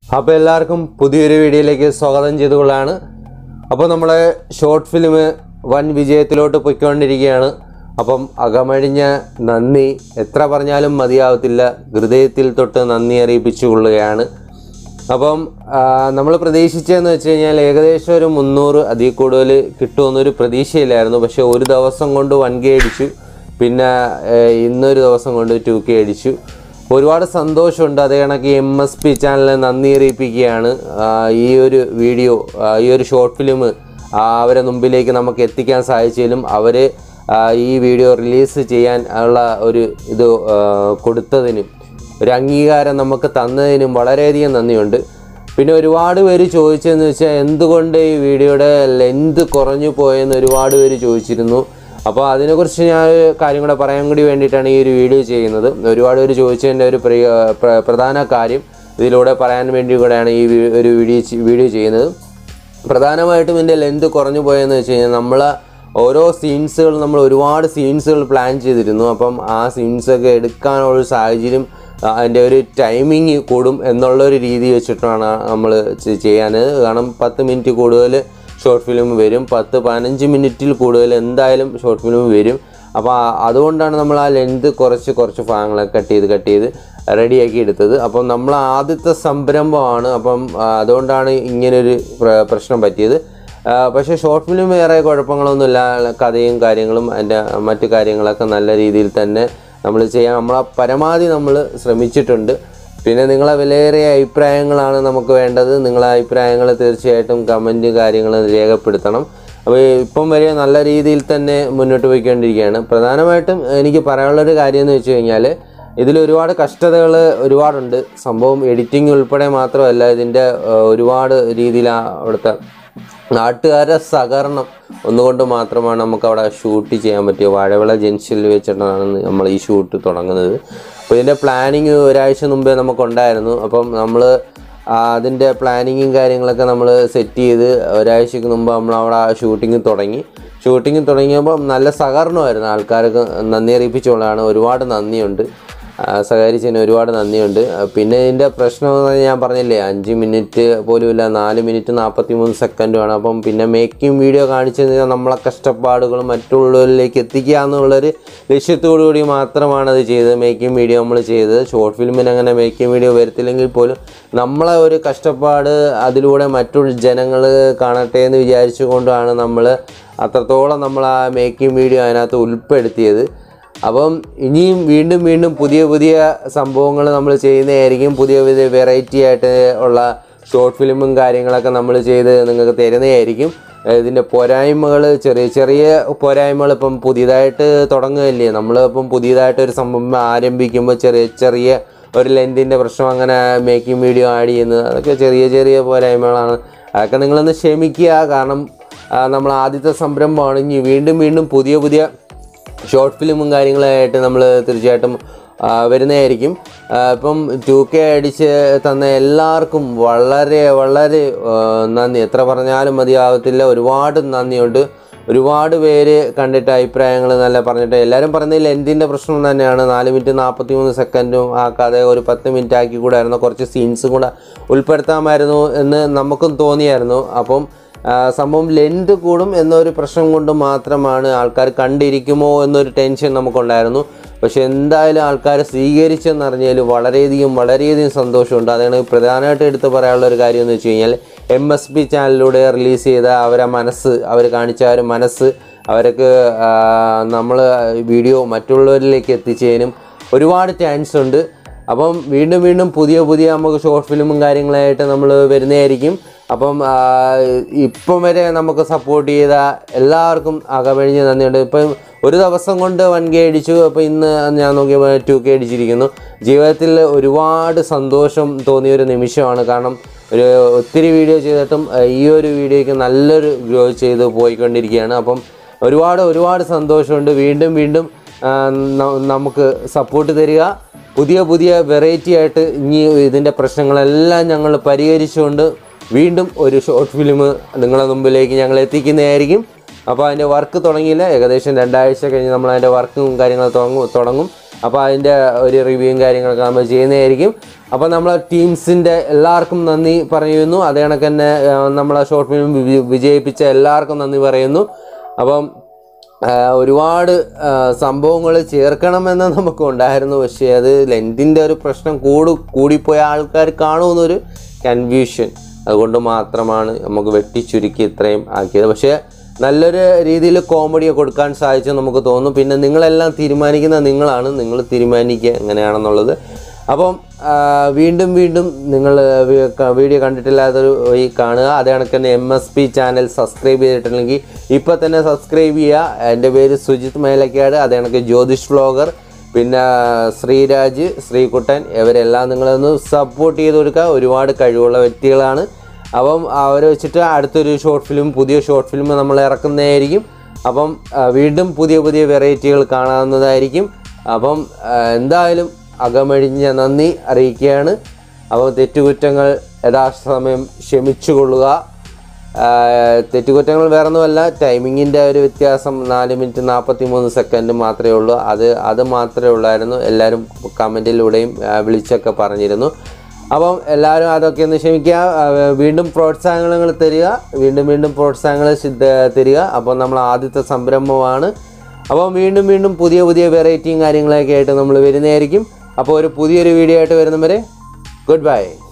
അപ്പോൾ എല്ലാവർക്കും പുതിയൊരു വീഡിയോയിലേക്ക് സ്വാഗതം ചെയ്തുകൊള്ളാണ് അപ്പോൾ നമ്മളെ ഷോർട്ട് ഫിലിം വൻ വിജയത്തിലോട്ട് പൊയ്ക്കൊണ്ടിരിക്കുകയാണ് അപ്പം അകമഴിഞ്ഞ നന്ദി എത്ര പറഞ്ഞാലും മതിയാവത്തില്ല ഹൃദയത്തിൽ തൊട്ട് നന്ദി അറിയിപ്പിച്ചുകൊള്ളുകയാണ് അപ്പം നമ്മൾ പ്രതീക്ഷിച്ചതെന്ന് വെച്ച് കഴിഞ്ഞാൽ ഏകദേശം ഒരു മുന്നൂറ് അതിൽ കൂടുതൽ കിട്ടുമെന്നൊരു പ്രതീക്ഷയില്ലായിരുന്നു പക്ഷേ ഒരു ദിവസം കൊണ്ട് വൺ കെ അടിച്ചു പിന്നെ ഏഹ്, ഇന്നൊരു ദിവസം കൊണ്ട് ടു കെ അടിച്ചു ഒരുപാട് സന്തോഷമുണ്ട് അതേ കണക്ക് എം എസ് പി ചാനലിനെ നന്ദി അറിയിപ്പിക്കുകയാണ് ആ, ഈ ഒരു വീഡിയോ ആ, ഈ ഒരു ഷോർട്ട് ഫിലിം അവരെ മുമ്പിലേക്ക് നമുക്ക് എത്തിക്കാൻ സാധിച്ചാലും അവർ ഈ വീഡിയോ റിലീസ് ചെയ്യാൻ ഉള്ള ഒരു ഇത് ആ, കൊടുത്തതിനും ഒരു അംഗീകാരം നമുക്ക് തന്നതിനും വളരെയധികം നന്ദിയുണ്ട് പിന്നെ ഒരുപാട് പേര് ചോദിച്ചതെന്ന് വെച്ചാൽ എന്തുകൊണ്ട് ഈ വീഡിയോയുടെ ലെന്ത് കുറഞ്ഞു പോയെന്ന് ഒരുപാട് പേര് ചോദിച്ചിരുന്നു അപ്പോൾ അതിനെക്കുറിച്ച് ഞാൻ ഒരു കാര്യം കൂടെ പറയാൻ കൂടി വേണ്ടിയിട്ടാണ് ഈ ഒരു വീഡിയോ ചെയ്യുന്നത് ഒരുപാട് പേര് ചോദിച്ചതിൻ്റെ ഒരു പ്രിയ പ്ര- പ്രധാന കാര്യം ഇതിലൂടെ പറയാൻ വേണ്ടി കൂടെയാണ് ഈ വി- ഒരു വീഡിയോ ചെ- വീഡിയോ ചെയ്യുന്നത് പ്രധാനമായിട്ടും ഇതിൻ്റെ ലെന്ത് കുറഞ്ഞു പോയെന്ന് വെച്ച് കഴിഞ്ഞാൽ നമ്മൾ ഓരോ സീൻസുകൾ നമ്മൾ ഒരുപാട് സീൻസുകൾ പ്ലാൻ ചെയ്തിരുന്നു അപ്പം ആ സീൻസൊക്കെ എടുക്കാനുള്ള ഒരു സാഹചര്യം ആ, അതിൻ്റെ ഒരു ടൈമിങ് കൂടും എന്നുള്ള ഒരു രീതി വെച്ചിട്ടാണ് നമ്മൾ ചെയ്യാൻ കാരണം പത്ത് മിനിറ്റ് കൂടുതൽ ഷോർട്ട് ഫിലിം വരും പത്ത് പതിനഞ്ച് മിനിറ്റിൽ കൂടുതൽ എന്തായാലും ഷോർട്ട് ഫിലിം വരും അപ്പോൾ ആ- അതുകൊണ്ടാണ് നമ്മൾ ആ ലെന്ത് കുറച്ച് കുറച്ച് ഭാഗങ്ങളൊക്കെ കട്ട് ചെയ്ത് കട്ട് ചെയ്ത് റെഡിയാക്കി എടുത്തത് അപ്പം നമ്മൾ ആദ്യത്തെ സംരംഭമാണ് അപ്പം ആ, അതുകൊണ്ടാണ് ഇങ്ങനൊരു പ്ര- പ്രശ്നം പറ്റിയത് ആ, പക്ഷേ ഷോർട്ട് ഫിലിം വേറെ കുഴപ്പങ്ങളൊന്നുമില്ല കഥയും കാര്യങ്ങളും അതിൻ്റെ മറ്റു കാര്യങ്ങളൊക്കെ നല്ല രീതിയിൽ തന്നെ നമ്മൾ ചെയ്യാൻ നമ്മളെ പരമാവധി നമ്മൾ ശ്രമിച്ചിട്ടുണ്ട് പിന്നെ നിങ്ങളെ വിലയേറിയ അഭിപ്രായങ്ങളാണ് നമുക്ക് വേണ്ടത് നിങ്ങളെ അഭിപ്രായങ്ങൾ തീർച്ചയായിട്ടും കമൻറ്റ് കാര്യങ്ങൾ രേഖപ്പെടുത്തണം അപ്പോൾ ഇപ്പം വരെ നല്ല രീതിയിൽ തന്നെ മുന്നോട്ട് പോയിക്കൊണ്ടിരിക്കുകയാണ് പ്രധാനമായിട്ടും എനിക്ക് പറയാനുള്ളൊരു കാര്യം എന്ന് വെച്ച് കഴിഞ്ഞാൽ ഇതിൽ ഒരുപാട് കഷ്ടതകൾ ഒരുപാടുണ്ട് സംഭവം എഡിറ്റിംഗ് ഉൾപ്പെടെ മാത്രമല്ല ഇതിൻ്റെ ഏഹ്, ഒരുപാട് രീതിയിൽ ആ അവിടുത്തെ നാട്ടുകാരുടെ സഹകരണം ഒന്നുകൊണ്ട് മാത്രമാണ് നമുക്ക് അവിടെ ഷൂട്ട് ചെയ്യാൻ പറ്റിയത് വാഴവിള ജംഗ്ഷനിൽ വെച്ചിട്ടാണ് നമ്മൾ ഈ ഷൂട്ട് തുടങ്ങുന്നത് അപ്പോൾ ഇതിൻ്റെ പ്ലാനിങ് ഒരാഴ്ച മുമ്പേ നമുക്കുണ്ടായിരുന്നു അപ്പം നമ്മൾ അതിൻ്റെ പ്ലാനിങ്ങും കാര്യങ്ങളൊക്കെ നമ്മൾ സെറ്റ് ചെയ്ത് ഒരാഴ്ചക്ക് മുമ്പ് നമ്മൾ അവിടെ ഷൂട്ടിങ് തുടങ്ങി ഷൂട്ടിങ് തുടങ്ങിയപ്പോൾ നല്ല സഹകരണമായിരുന്നു ആൾക്കാർക്ക് നന്ദി അറിയിപ്പിച്ചുകൊണ്ടാണ് ഒരുപാട് നന്ദിയുണ്ട് ആ, സഹകരിച്ചതിന് ഒരുപാട് നന്ദിയുണ്ട് ആ, പിന്നെ ഇതിൻ്റെ പ്രശ്നം എന്ന് പറഞ്ഞാൽ ഞാൻ പറഞ്ഞില്ലേ അഞ്ച് മിനിറ്റ് പോലും ഇല്ല നാല് മിനിറ്റ് നാൽപ്പത്തി മൂന്ന് സെക്കൻഡുമാണ് അപ്പം പിന്നെ മേക്കിംഗ് വീഡിയോ കാണിച്ചത് നമ്മളെ കഷ്ടപ്പാടുകൾ മറ്റുള്ളവരിലേക്ക് എത്തിക്കുക എന്നുള്ളൊരു ലക്ഷ്യത്തോടു കൂടി മാത്രമാണ് അത് ചെയ്തത് മേക്കിംഗ് വീഡിയോ നമ്മൾ ചെയ്തത് ഷോർട്ട് ഫിലിമിന് അങ്ങനെ മേക്കിംഗ് വീഡിയോ വരത്തില്ലെങ്കിൽ പോലും നമ്മളെ ഒരു കഷ്ടപ്പാട് അതിലൂടെ മറ്റുള്ള ജനങ്ങൾ കാണട്ടെ എന്ന് വിചാരിച്ചുകൊണ്ടാണ് നമ്മൾ അത്രത്തോളം നമ്മൾ ആ മേക്കിംഗ് വീഡിയോ അതിനകത്ത് ഉൾപ്പെടുത്തിയത് അപ്പം ഇനിയും വീണ്ടും വീണ്ടും പുതിയ പുതിയ സംഭവങ്ങൾ നമ്മൾ ചെയ്യുന്നതായിരിക്കും പുതിയ പുതിയ വെറൈറ്റി ആയിട്ട് ഉള്ള ഷോർട്ട് ഫിലിമും കാര്യങ്ങളൊക്കെ നമ്മൾ ചെയ്ത് നിങ്ങൾക്ക് തരുന്നതായിരിക്കും ഇതിൻ്റെ പോരായ്മകൾ ചെറിയ ചെറിയ പോരായ്മകൾ ഇപ്പം പുതിയതായിട്ട് തുടങ്ങുകയല്ലേ നമ്മളിപ്പം പുതിയതായിട്ട് ഒരു സംഭവം ആരംഭിക്കുമ്പോൾ ചെറിയ ചെറിയ ഒരു ലെൻത്തിൻ്റെ പ്രശ്നം അങ്ങനെ മേക്കിംഗ് വീഡിയോ ആഡ് ചെയ്യുന്നത് അതൊക്കെ ചെറിയ ചെറിയ പോരായ്മകളാണ് അതൊക്കെ നിങ്ങളൊന്ന് ക്ഷമിക്കുക കാരണം ആ, നമ്മൾ ആദ്യത്തെ സംരംഭമാണ് ഇനി വീണ്ടും വീണ്ടും പുതിയ പുതിയ ഷോർട്ട് ഫിലിമും കാര്യങ്ങളായിട്ട് നമ്മൾ തീർച്ചയായിട്ടും ആ, വരുന്നതായിരിക്കും ആ, ഇപ്പം ടു കെ അടിച്ച് തന്ന എല്ലാവർക്കും വളരെ വളരെ ആ, നന്ദി എത്ര പറഞ്ഞാലും മതിയാവത്തില്ല ഒരുപാട് നന്ദിയുണ്ട് ഒരുപാട് പേര് കണ്ടിട്ട് അഭിപ്രായങ്ങൾ നല്ല പറഞ്ഞിട്ട് എല്ലാവരും പറഞ്ഞതിൽ ലെന്തിൻ്റെ പ്രശ്നം തന്നെയാണ് നാല് മിനിറ്റ് നാൽപ്പത്തി മൂന്ന് സെക്കൻഡും ആക്കാതെ ഒരു പത്ത് മിനിറ്റ് ആക്കി കൂടായിരുന്നു കുറച്ച് സീൻസും കൂടെ ഉൾപ്പെടുത്താമായിരുന്നു എന്ന് നമുക്കും തോന്നിയായിരുന്നു അപ്പം ആ, സംഭവം ലെന്ത് കൂടും എന്നൊരു പ്രശ്നം കൊണ്ട് മാത്രമാണ് ആൾക്കാർ കണ്ടിരിക്കുമോ എന്നൊരു ടെൻഷൻ നമുക്കുണ്ടായിരുന്നു പക്ഷെ എന്തായാലും ആൾക്കാർ സ്വീകരിച്ചെന്നറിഞ്ഞാൽ വളരെയധികം വളരെയധികം സന്തോഷമുണ്ട് അതാണ് പ്രധാനമായിട്ട് എടുത്ത് പറയാനുള്ള ഒരു കാര്യം എന്ന് വെച്ച് കഴിഞ്ഞാൽ എം എസ് പി ചാനലിലൂടെ റിലീസ് ചെയ്ത അവരെ മനസ്സ് അവർ കാണിച്ച ആ ഒരു മനസ്സ് അവർക്ക് നമ്മൾ വീഡിയോ മറ്റുള്ളവരിലേക്ക് എത്തിച്ചതിനും ഒരുപാട് ചാൻസ് ഉണ്ട് അപ്പം വീണ്ടും വീണ്ടും പുതിയ പുതിയ നമുക്ക് ഷോർട്ട് ഫിലിമും കാര്യങ്ങളായിട്ട് നമ്മൾ വരുന്നതായിരിക്കും അപ്പം ആ, ഇപ്പം വരെ നമുക്ക് സപ്പോർട്ട് ചെയ്ത എല്ലാവർക്കും അകമഴിഞ്ഞ് നന്ദിയുണ്ട് ഇപ്പം ഒരു ദിവസം കൊണ്ട് വൺ കെ അടിച്ചു അപ്പോൾ ഇന്ന് ഞാൻ നോക്കിയപ്പോൾ ടു കെ അടിച്ചിരിക്കുന്നു ജീവിതത്തിൽ ഒരുപാട് സന്തോഷം തോന്നിയ ഒരു നിമിഷമാണ് കാരണം ഒരു ഒത്തിരി വീഡിയോ ചെയ്തിട്ടും ആ, ഈ ഒരു വീഡിയോയ്ക്ക് നല്ലൊരു ഗ്രോ ചെയ്ത് പോയിക്കൊണ്ടിരിക്കുകയാണ് അപ്പം ഒരുപാട് ഒരുപാട് സന്തോഷമുണ്ട് വീണ്ടും വീണ്ടും ആ, ന- നമുക്ക് സപ്പോർട്ട് തരിക പുതിയ പുതിയ വെറൈറ്റി ആയിട്ട് ഇനി ഇതിൻ്റെ പ്രശ്നങ്ങളെല്ലാം ഞങ്ങൾ പരിഹരിച്ചുകൊണ്ട് വീണ്ടും ഒരു ഷോർട്ട് ഫിലിം നിങ്ങളുടെ മുമ്പിലേക്ക് ഞങ്ങൾ എത്തിക്കുന്നതായിരിക്കും അപ്പോൾ അതിൻ്റെ വർക്ക് തുടങ്ങിയില്ല ഏകദേശം രണ്ടാഴ്ച കഴിഞ്ഞ് നമ്മൾ അതിൻ്റെ വർക്കും കാര്യങ്ങളും തുടങ്ങും തുടങ്ങും അപ്പോൾ അതിൻ്റെ ഒരു റിവ്യൂവും കാര്യങ്ങളൊക്കെ നമ്മൾ ചെയ്യുന്നതായിരിക്കും അപ്പോൾ നമ്മളെ ടീംസിൻ്റെ എല്ലാവർക്കും നന്ദി പറയുന്നു അതേ കണക്ക് തന്നെ ആ, നമ്മളെ ഷോർട്ട് ഫിലിം വിജയിപ്പിച്ച എല്ലാവർക്കും നന്ദി പറയുന്നു അപ്പം ആ, ഒരുപാട് സംഭവങ്ങൾ ചേർക്കണമെന്ന് നമുക്ക് ഉണ്ടായിരുന്നു പക്ഷേ അത് ലെൻത്തിൻ്റെ ഒരു പ്രശ്നം കൂടു കൂടിപ്പോയ ആൾക്കാർ കാണുമെന്നൊരു കൺഫ്യൂഷൻ അതുകൊണ്ട് മാത്രമാണ് നമുക്ക് വെട്ടിച്ചുരുക്കി ഇത്രയും ആക്കിയത് പക്ഷേ നല്ലൊരു രീതിയിൽ കോമഡി കൊടുക്കാൻ സാധിച്ചു നമുക്ക് തോന്നും പിന്നെ നിങ്ങളെല്ലാം തീരുമാനിക്കുന്ന നിങ്ങളാണ് നിങ്ങൾ തീരുമാനിക്കുക എങ്ങനെയാണെന്നുള്ളത് അപ്പം ആ, വീണ്ടും വീണ്ടും നിങ്ങൾ വീഡിയോ കണ്ടിട്ടില്ലാത്തൊരു ഈ കാണുക അതേ കണക്ക് തന്നെ M S P channel subscribe ചെയ്തിട്ടില്ലെങ്കിൽ ഇപ്പോൾ തന്നെ സബ്സ്ക്രൈബ് ചെയ്യുക എൻ്റെ പേര് സുജിത് മേലക്കാട് അതേ കണക്ക് ജ്യോതിഷ് വ്ളോഗർ പിന്നെ ശ്രീരാജ് ശ്രീകുട്ടൻ ഇവരെല്ലാം നിങ്ങളൊന്ന് സപ്പോർട്ട് ചെയ്ത് കൊടുക്കുക ഒരുപാട് കഴിവുള്ള വ്യക്തികളാണ് അപ്പം അവരെ വെച്ചിട്ട് അടുത്തൊരു ഷോർട്ട് ഫിലിം പുതിയ ഷോർട്ട് ഫിലിം നമ്മൾ ഇറക്കുന്നതായിരിക്കും അപ്പം ആ, വീണ്ടും പുതിയ പുതിയ വെറൈറ്റികൾ കാണാവുന്നതായിരിക്കും അപ്പം ആ, എന്തായാലും അകമഴിഞ്ഞ നന്ദി അറിയിക്കുകയാണ് അപ്പോൾ തെറ്റുകുറ്റങ്ങൾ യഥാസമയം ക്ഷമിച്ചുകൊള്ളുക ആ, തെറ്റുകുറ്റങ്ങൾ വേറെ ഒന്നുമല്ല ടൈമിങ്ങിൻ്റെ ഒരു വ്യത്യാസം നാല് മിനിറ്റ് നാൽപ്പത്തി മൂന്ന് സെക്കൻഡ് മാത്രമേ ഉള്ളൂ അത് അത് മാത്രമേ ഉള്ളായിരുന്നു എല്ലാവരും കമൻറ്റിലൂടെയും ആ, വിളിച്ചൊക്കെ പറഞ്ഞിരുന്നു അപ്പം എല്ലാവരും അതൊക്കെ ഒന്ന് ക്ഷമിക്കുക ആ, വീണ്ടും പ്രോത്സാഹനങ്ങൾ തരിക വീണ്ടും വീണ്ടും പ്രോത്സാഹനങ്ങൾ സിദ്ധ തരിക അപ്പോൾ നമ്മൾ ആദ്യത്തെ സംരംഭമാണ് അപ്പം വീണ്ടും വീണ്ടും പുതിയ പുതിയ വെറൈറ്റിയും കാര്യങ്ങളൊക്കെ ആയിട്ട് നമ്മൾ വരുന്നതായിരിക്കും അപ്പോൾ ഒരു പുതിയൊരു വീഡിയോ ആയിട്ട് വരുന്നവരെ ഗുഡ് ബൈ